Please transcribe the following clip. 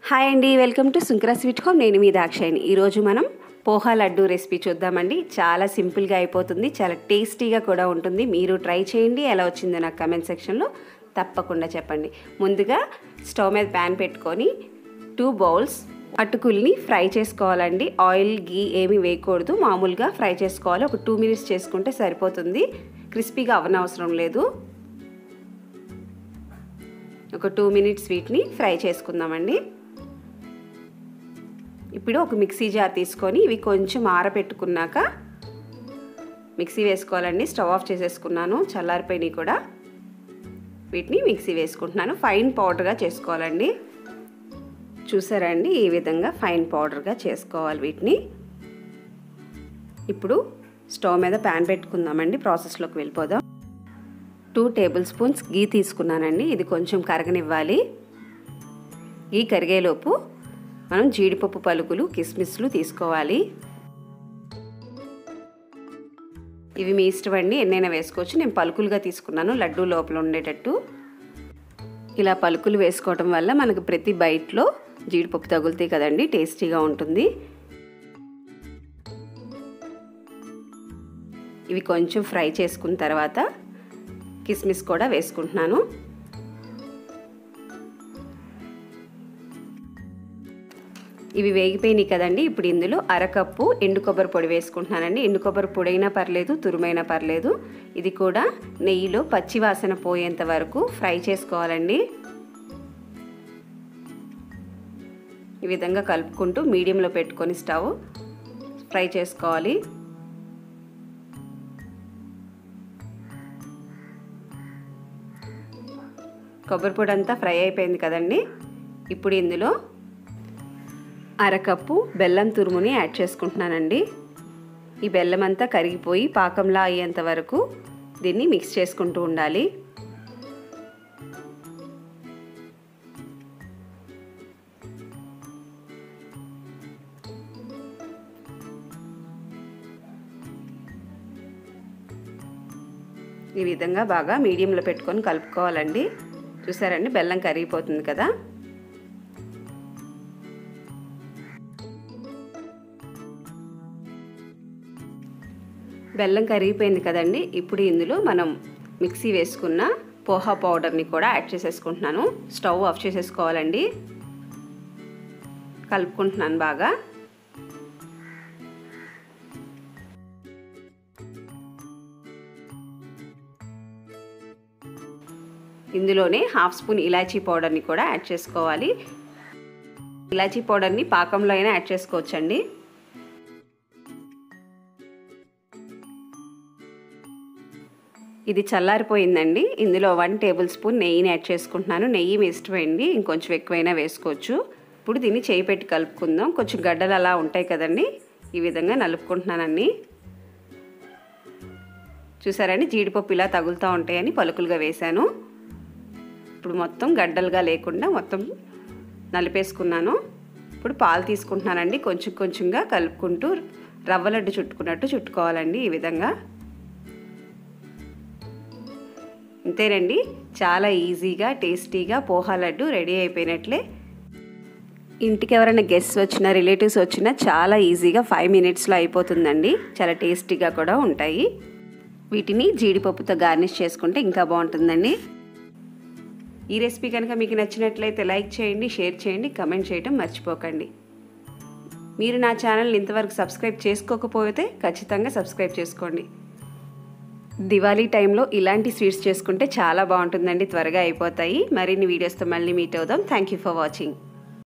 hi అండి welcome to Sunkara sweet home నేను మీ దాక్షాయిని ఈరోజు మనం పోహా లడ్డు రెసిపీ చూద్దామండి చాలా సింపుల్గా అయిపోతుంది చాలా టేస్టీగా కూడా ఉంటుంది మీరు ట్రై చేయండి ఎలా వచ్చిందో నాకు కమెంట్ సెక్షన్లో తప్పకుండా చెప్పండి ముందుగా స్టవ్ మీద ప్యాన్ పెట్టుకొని టూ బౌల్స్ అటుకుల్ని ఫ్రై చేసుకోవాలండి ఆయిల్ గీ ఏమీ వేయకూడదు మామూలుగా ఫ్రై చేసుకోవాలి ఒక టూ మినిట్స్ చేసుకుంటే సరిపోతుంది క్రిస్పీగా అవనవసరం లేదు ఒక టూ మినిట్స్ వీటిని ఫ్రై చేసుకుందామండి ఇప్పుడు ఒక మిక్సీ జార్ తీసుకొని ఇవి కొంచెం ఆరబెట్టుకున్నాక మిక్సీ వేసుకోవాలండి స్టవ్ ఆఫ్ చేసేసుకున్నాను చల్లారిపోయినాయి కూడా వీటిని మిక్సీ వేసుకుంటున్నాను ఫైన్ పౌడర్గా చేసుకోవాలండి చూసారా అండి ఈ విధంగా ఫైన్ పౌడర్గా చేసుకోవాలి వీటిని ఇప్పుడు స్టవ్ మీద ప్యాన్ పెట్టుకుందామండి ప్రాసెస్లోకి వెళ్ళిపోదాం టూ టేబుల్ స్పూన్స్ గీ తీసుకున్నానండి ఇది కొంచెం కరగనివ్వాలి గీ కరిగేలోపు మనం జీడిపప్పు పలుకులు కిస్మిస్లు తీసుకోవాలి ఇవి మీ ఇష్టం అండి ఎన్నైనా వేసుకోవచ్చు నేను పలుకులుగా తీసుకున్నాను లడ్డు లోపల ఉండేటట్టు ఇలా పలుకులు వేసుకోవడం వల్ల మనకు ప్రతి బైట్లో జీడిపప్పు తగులుతాయి కదండి టేస్టీగా ఉంటుంది ఇవి కొంచెం ఫ్రై చేసుకున్న తర్వాత కిస్మిస్ కూడా వేసుకుంటున్నాను ఇవి వేగిపోయినాయి కదండి ఇప్పుడు ఇందులో అరకప్పు ఎండు కొబ్బరి పొడి వేసుకుంటున్నానండి ఎండు కొబ్బరి పొడి అయినా పర్లేదు తురుమైనా పర్లేదు ఇది కూడా నెయ్యిలో పచ్చి వాసన పోయేంత వరకు ఫ్రై చేసుకోవాలండి ఈ విధంగా కలుపుకుంటూ మీడియంలో పెట్టుకొని స్టవ్ ఫ్రై చేసుకోవాలి కొబ్బరి పొడి అంతా ఫ్రై అయిపోయింది కదండి ఇప్పుడు ఇందులో అరకప్పు బెల్లం తురుముని యాడ్ చేసుకుంటున్నానండి ఈ బెల్లం అంతా కరిగిపోయి పాకంలా అయ్యేంత వరకు దీన్ని మిక్స్ చేసుకుంటూ ఉండాలి ఈ విధంగా బాగా మీడియంలో పెట్టుకొని కలుపుకోవాలండి చూసారండి బెల్లం కరిగిపోతుంది కదా బెల్లం కరిగిపోయింది కదండి ఇప్పుడు ఇందులో మనం మిక్సీ వేసుకున్న పోహా పౌడర్ని కూడా యాడ్ చేసేసుకుంటున్నాను స్టవ్ ఆఫ్ చేసేసుకోవాలండి కలుపుకుంటున్నాను బాగా ఇందులోనే హాఫ్ స్పూన్ ఇలాచీ పౌడర్ని కూడా యాడ్ చేసుకోవాలి ఇలాచీ పౌడర్ని పాకంలో అయినా యాడ్ చేసుకోవచ్చండి ఇది చల్లారిపోయిందండి ఇందులో వన్ టేబుల్ స్పూన్ నెయ్యిని యాడ్ చేసుకుంటున్నాను నెయ్యి మీ ఇష్టమైంది ఇంకొంచెం ఎక్కువైనా వేసుకోవచ్చు ఇప్పుడు దీన్ని చేయి పెట్టి కలుపుకుందాం కొంచెం గడ్డలు అలా ఉంటాయి కదండి ఈ విధంగా నలుపుకుంటున్నానండి చూసారండి జీడిపప్పు ఇలా తగులుతూ ఉంటాయని పలుకులుగా వేశాను ఇప్పుడు మొత్తం గడ్డలుగా లేకుండా మొత్తం నలిపేసుకున్నాను ఇప్పుడు పాలు తీసుకుంటున్నానండి కొంచెం కొంచెంగా కలుపుకుంటూ రవ్వ లడ్డు చుట్టుకున్నట్టు చుట్టుకోవాలండి ఈ విధంగా అంతేనండి చాలా ఈజీగా టేస్టీగా పోహా లడ్డు రెడీ అయిపోయినట్లే ఇంటికి ఎవరైనా గెస్ట్స్ వచ్చినా రిలేటివ్స్ వచ్చినా చాలా ఈజీగా ఫైవ్ మినిట్స్లో అయిపోతుందండి చాలా టేస్టీగా కూడా ఉంటాయి వీటిని జీడిపప్పుతో గార్నిష్ చేసుకుంటే ఇంకా బాగుంటుందండి ఈ రెసిపీ కనుక మీకు నచ్చినట్లయితే లైక్ చేయండి షేర్ చేయండి కమెంట్ చేయడం మర్చిపోకండి మీరు నా ఛానల్ ఇంతవరకు సబ్స్క్రైబ్ చేసుకోకపోతే ఖచ్చితంగా సబ్స్క్రైబ్ చేసుకోండి దివాళీ టైంలో ఇలాంటి స్వీట్స్ చేసుకుంటే చాలా బాగుంటుందండి త్వరగా అయిపోతాయి మరిన్ని వీడియోస్తో మళ్ళీ మీట్ అవుదాం థ్యాంక్ యూ ఫర్ వాచింగ్